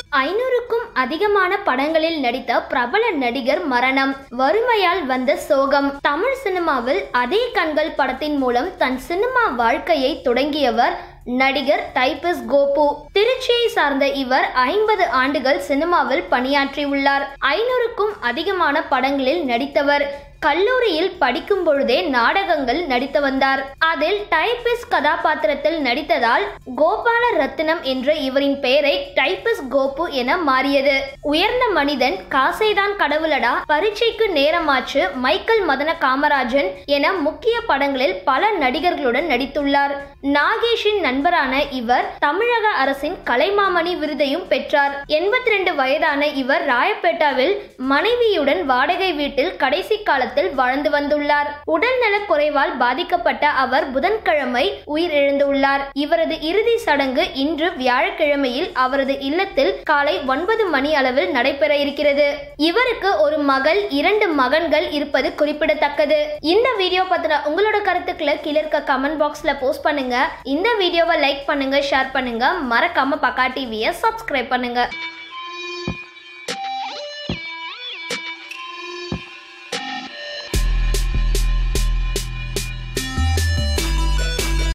ஐநூறுக்கும் அதிகமான படங்களில் நடித்த பிரபல நடிகர் மரணம் வறுமையால் வந்த சோகம் தமிழ் சினிமாவில் அதே கண்கள் படத்தின் மூலம் தன் சினிமா வாழ்க்கையை தொடங்கியவர் நடிகர் டைபிஸ் கோபு திருச்சியை சார்ந்த இவர் ஐம்பது ஆண்டுகள் சினிமாவில் பணியாற்றியுள்ளார் ஐநூறுக்கும் அதிகமான படங்களில் நடித்தவர் கல்லூரியில் படிக்கும் பொழுதே நாடகங்கள் நடித்து வந்தார் அதில் டைபிஸ் கதாபாத்திரத்தில் நடித்ததால் கோபால ரத்தினம் என்ற இவரின் பெயரை டைபிஸ் கோபு என மாறியது உயர்ந்த மனிதன் காசைதான் கடவுளடா பரீட்சைக்கு நேரமாச்சு மைக்கேல் மதன காமராஜன் என முக்கிய படங்களில் பல நடிகர்களுடன் நடித்துள்ளார் நாகேஷின் நண்பரான இவர் தமிழக அரசின் கலைமாமணி விருதையும் பெற்றார் எண்பத்தி ரெண்டு வயதான இவர் ராயப்பேட்டாவில் மனைவியுடன் வாடகை வீட்டில் கடைசி காலத்தில் வாழ்ந்து வந்துள்ளார் உடல்நலக் குறைவால் பாதிக்கப்பட்ட அவர் புதன்கிழமை உயிரிழந்துள்ளார் இவரது இறுதி சடங்கு இன்று வியாழக்கிழமையில் அவரது இல்லத்தில் காலை ஒன்பது மணி அளவில் நடைபெற இருக்கிறது இவருக்கு ஒரு மகள் இரண்டு மகன்கள் இருப்பது குறிப்பிடத்தக்கது இந்த வீடியோ பத்தின உங்களோட கருத்துக்களை கீழே இருக்க கமெண்ட் பாக்ஸ்ல போஸ்ட் பண்ணுங்க இந்த வீடியோவை லைக் பண்ணுங்க ஷேர் பண்ணுங்க மறக்காம பக்கா டிவியை சப்ஸ்கிரைப் பண்ணுங்க